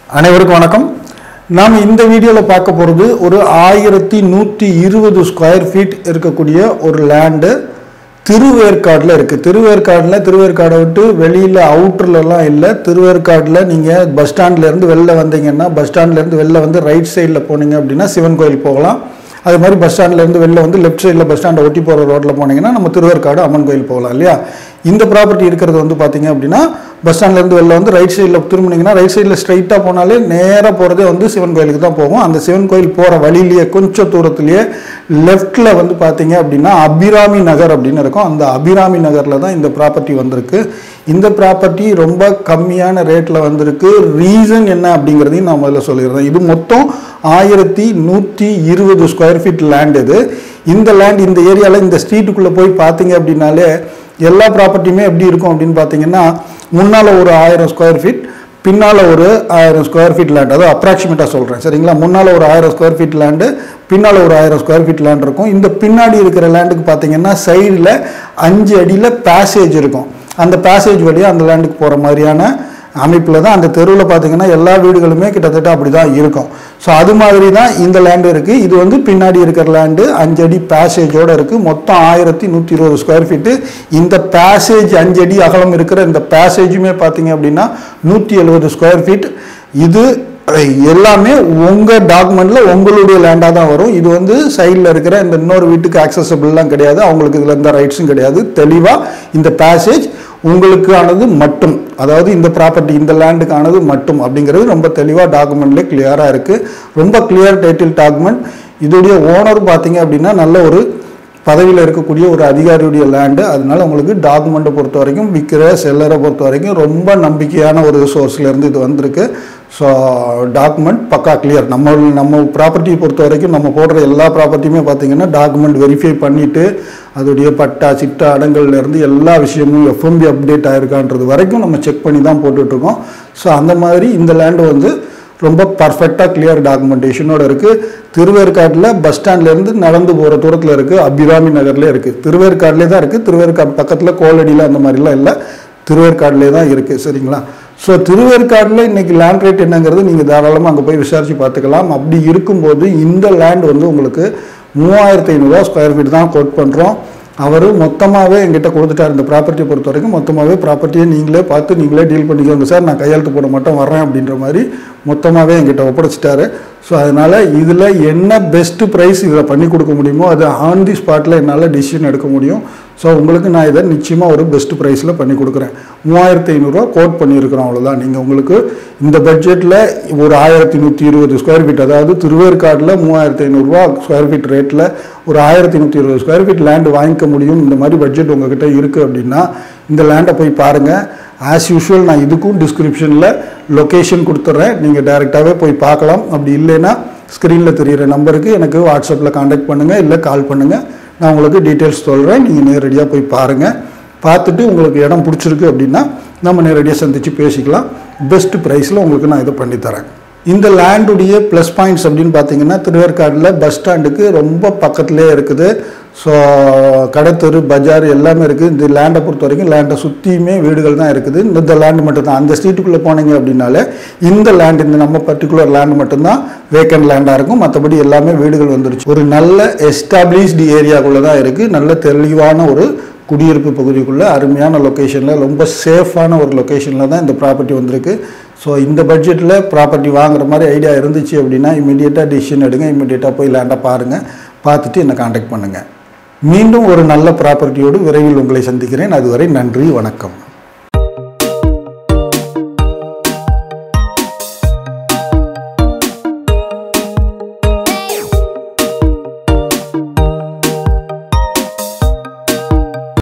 அனைவருக்கும் வணக்கம் நாம் இந்த வீடியோவில் பார்க்க போகிறது ஒரு ஆயிரத்தி நூற்றி இருபது ஸ்கொயர் ஃபீட் இருக்கக்கூடிய ஒரு லேண்டு திருவேற்காடில் இருக்குது திருவேற்காடில் திருவேற்காடை விட்டு வெளியில் அவுட்டர்லலாம் இல்லை திருவேற்காடில் நீங்கள் பஸ் ஸ்டாண்ட்லேருந்து வெளில வந்தீங்கன்னா பஸ் ஸ்டாண்ட்லேருந்து வெளில வந்து ரைட் சைடில் போனீங்க அப்படின்னா சிவன் கோயில் போகலாம் அது மாதிரி பஸ் ஸ்டாண்ட்லேருந்து வெளில வந்து லெஃப்ட் சைடில் பஸ் ஸ்டாண்டை ஒட்டி போகிற ரோட்டில் போனீங்கன்னா நம்ம திருவேற்காடு அம்மன் கோயில் போகலாம் இல்லையா இந்த ப்ராப்பர்ட்டி இருக்கிறது வந்து பார்த்தீங்க அப்படின்னா பஸ் ஸ்டாண்ட்லேருந்து வெளில வந்து ரைட் சைடில் திரும்பினீங்கன்னா ரைட் சைடில் ஸ்ட்ரைட்டாக போனாலே நேராக போகிறதே வந்து சிவன் கோயிலுக்கு தான் போகும் அந்த சிவன் கோயில் போகிற வழியிலேயே கொஞ்சம் தூரத்துலேயே லெஃப்ட்டில் வந்து பார்த்தீங்க அப்படின்னா அபிராமி நகர் அப்படின்னு இருக்கும் அந்த அபிராமி நகரில் தான் இந்த ப்ராப்பர்ட்டி வந்திருக்கு இந்த ப்ராப்பர்ட்டி ரொம்ப கம்மியான ரேட்டில் வந்திருக்கு ரீசன் என்ன அப்படிங்கிறதையும் நான் முதல்ல சொல்லிடுறேன் இது மொத்தம் ஆயிரத்தி நூற்றி இருபது ஸ்கொயர் ஃபீட் லேண்ட் இது இந்த லேண்ட் இந்த ஏரியாவில் இந்த ஸ்ட்ரீட்டுக்குள்ளே போய் பார்த்தீங்க அப்படின்னாலே எல்லா ப்ராப்பர்ட்டியுமே எப்படி இருக்கும் அப்படின்னு பார்த்தீங்கன்னா முன்னால் ஒரு ஆயிரம் ஸ்கொயர் ஃபீட் பின்னால் ஒரு ஆயிரம் ஸ்கொயர் ஃபீட் லேண்ட் அதாவது அப்ராக்சிமேட்டாக சொல்கிறேன் சரிங்களா முன்னால் ஒரு ஆயிரம் ஸ்கொயர் ஃபீட் லேண்டு பின்னால் ஒரு ஆயிரம் ஸ்கொயர் ஃபீட் லேண்ட் இருக்கும் இந்த பின்னாடி இருக்கிற லேண்டுக்கு பார்த்தீங்கன்னா சைடில் அஞ்சு அடியில் பேசேஜ் இருக்கும் அந்த பேசேஜ் வழியாக அந்த லேண்டுக்கு போகிற மாதிரியான அமைப்பில் தான் அந்த தெருவில் பார்த்தீங்கன்னா எல்லா வீடுகளுமே கிட்டத்தட்ட அப்படி தான் இருக்கும் ஸோ அது மாதிரி தான் இந்த லேண்டு இருக்குது இது வந்து பின்னாடி இருக்கிற லேண்டு அஞ்சடி பேசேஜோடு இருக்குது மொத்தம் ஆயிரத்தி நூற்றி இருபது ஸ்கொயர் ஃபீட்டு இந்த பேசேஜ் அஞ்சடி அகலம் இருக்கிற இந்த பேசேஜுமே பார்த்தீங்க அப்படின்னா நூற்றி எழுபது ஸ்கொயர் ஃபீட் இது எல்லாமே உங்கள் டாக்குமெண்ட்டில் உங்களுடைய லேண்டாக தான் வரும் இது வந்து சைடில் இருக்கிற இந்த இன்னொரு வீட்டுக்கு ஆக்சசபிள்லாம் கிடையாது அவங்களுக்கு இதில் எந்த ரைட்ஸும் கிடையாது தெளிவாக இந்த பேசேஜ் உங்களுக்கானது மட்டும் அதாவது இந்த ப்ராப்பர்ட்டி இந்த லேண்டுக்கானது மட்டும் அப்படிங்கிறது ரொம்ப தெளிவாக டாக்குமெண்ட்லேயே கிளியராக இருக்குது ரொம்ப கிளியர் டைட்டில் டாக்குமெண்ட் இதோடைய ஓனர் பார்த்தீங்க அப்படின்னா நல்ல ஒரு பதவியில் இருக்கக்கூடிய ஒரு அதிகாரியுடைய லேண்டு அதனால உங்களுக்கு டாக்குமெண்ட்டை பொறுத்த வரைக்கும் விற்கிற செல்லரை பொறுத்த வரைக்கும் ரொம்ப நம்பிக்கையான ஒரு சோர்ஸ்லேருந்து இது வந்திருக்கு ஸோ டாக்குமெண்ட் பக்கா கிளியர் நம்ம நம்ம ப்ராப்பர்ட்டியை பொறுத்த வரைக்கும் நம்ம போடுற எல்லா ப்ராப்பர்ட்டியுமே பார்த்தீங்கன்னா டாக்குமெண்ட் வெரிஃபை பண்ணிவிட்டு அதோடைய பட்டா சிட்டா அடங்கள்லேருந்து எல்லா விஷயமும் எஃப்எம்பி அப்டேட் ஆயிருக்கான்றது வரைக்கும் நம்ம செக் பண்ணி தான் போட்டுட்ருக்கோம் ஸோ அந்த மாதிரி இந்த லேண்டு வந்து ரொம்ப பர்ஃபெக்டாக கிளியர் டாக்குமெண்டேஷனோட இருக்குது திருவேற்காட்டில் பஸ் ஸ்டாண்ட்லேருந்து நடந்து போகிற தூரத்தில் இருக்குது அபிராமி நகர்லேயே இருக்குது திருவேற்காடுலேயே தான் இருக்குது திருவேற்காடு பக்கத்தில் கோலடியில் அந்த மாதிரிலாம் இல்லை திருவேற்காடுலேயே தான் இருக்குது சரிங்களா ஸோ திருவேற்காடில் இன்றைக்கி லேண்ட் ரேட் என்னங்கிறது நீங்கள் தாராளமாக அங்கே போய் விசாரித்து பார்த்துக்கலாம் அப்படி இருக்கும்போது இந்த லேண்ட் வந்து உங்களுக்கு மூவாயிரத்து ஐநூறுரூவா ஸ்கொயர் ஃபீட் தான் கோட் பண்ணுறோம் அவர் மொத்தமாகவே எங்கிட்ட கொடுத்துட்டார் இந்த ப்ராப்பர்ட்டியை பொறுத்த வரைக்கும் மொத்தமாகவே ப்ராப்பர்ட்டியை நீங்களே பார்த்து நீங்களே டீல் பண்ணிக்கோங்க சார் நான் கையெழுத்து போட மாட்டேன் வர்றேன் அப்படின்ற மாதிரி மொத்தமாகவே எங்கிட்ட ஒப்படைச்சிட்டாரு ஸோ அதனால் இதில் என்ன பெஸ்ட்டு ப்ரைஸ் இதில் பண்ணி கொடுக்க முடியுமோ அது ஆன் தி ஸ்பாட்டில் என்னால் டிசிஷன் எடுக்க முடியும் ஸோ உங்களுக்கு நான் இதை நிச்சயமாக ஒரு பெஸ்ட் ப்ரைஸில் பண்ணி கொடுக்குறேன் மூவாயிரத்தி ஐநூறுரூவா கோட் பண்ணியிருக்கிறோம் அவ்வளோதான் நீங்கள் உங்களுக்கு இந்த பட்ஜெட்டில் ஒரு ஆயிரத்தி நூற்றி இருபது ஸ்கொயர் ஃபீட் அதாவது திருவேற்காடில் மூவாயிரத்தி ஐநூறுரூவா ஸ்கொயர் ஃபீட் ரேட்டில் ஒரு ஆயிரத்தி நூற்றி இருபது ஸ்கொயர் ஃபீட் லேண்டு வாங்கிக்க முடியும் இந்த மாதிரி பட்ஜெட் உங்ககிட்ட இருக்குது அப்படின்னா இந்த லேண்டை போய் பாருங்கள் ஆஸ் யூஷுவல் நான் இதுக்கும் டிஸ்கிரிப்ஷனில் லொக்கேஷன் கொடுத்துட்றேன் நீங்கள் டைரெக்டாகவே போய் பார்க்கலாம் அப்படி இல்லைன்னா ஸ்க்ரீனில் தெரிகிற நம்பருக்கு எனக்கு வாட்ஸ்அப்பில் காண்டாக்ட் பண்ணுங்கள் இல்லை கால் பண்ணுங்கள் நான் உங்களுக்கு டீட்டெயில்ஸ் சொல்கிறேன் நீங்கள் நேரடியாக போய் பாருங்கள் பார்த்துட்டு உங்களுக்கு இடம் பிடிச்சிருக்கு அப்படின்னா நம்ம நேரடியாக சந்தித்து பேசிக்கலாம் பெஸ்ட் ப்ரைஸில் உங்களுக்கு நான் இதை பண்ணித்தரேன் இந்த லேண்டுடைய ப்ளஸ் பாயிண்ட்ஸ் அப்படின்னு பார்த்தீங்கன்னா திருவேற்காடில் பஸ் ஸ்டாண்டுக்கு ரொம்ப பக்கத்துலேயே இருக்குது ஸோ கடத்தெரு பஜார் எல்லாமே இருக்குது இந்த லேண்டை பொறுத்த வரைக்கும் லேண்டை சுற்றியுமே வீடுகள் தான் இருக்குது இந்த லேண்டு மட்டும்தான் அந்த ஸ்ட்ரீட்டுக்குள்ளே போனீங்க அப்படின்னாலே இந்த லேண்ட் இந்த நம்ம பர்டிகுலர் லேண்டு மட்டும்தான் வேக்கண்ட் லேண்டாக இருக்கும் மற்றபடி எல்லாமே வீடுகள் வந்துருச்சு ஒரு நல்ல எஸ்டாப்ளிஷ்டு ஏரியாக்குள்ளே தான் இருக்குது நல்ல தெளிவான ஒரு குடியிருப்பு பகுதிக்குள்ளே அருமையான லொக்கேஷனில் ரொம்ப சேஃபான ஒரு லொக்கேஷனில் தான் இந்த ப்ராப்பர்ட்டி வந்திருக்கு ஸோ இந்த பட்ஜெட்டில் ப்ராப்பர்ட்டி வாங்குற மாதிரி ஐடியா இருந்துச்சு அப்படின்னா இமீடியட்டாக டிசிஷன் எடுங்க இமீடியட்டாக போய் லேண்டாக பாருங்கள் பார்த்துட்டு என்னை காண்டாக்ட் பண்ணுங்கள் மீண்டும் ஒரு நல்ல ப்ராப்பர்ட்டியோடு விரைவில் உங்களை சந்திக்கிறேன் அதுவரை நன்றி வணக்கம்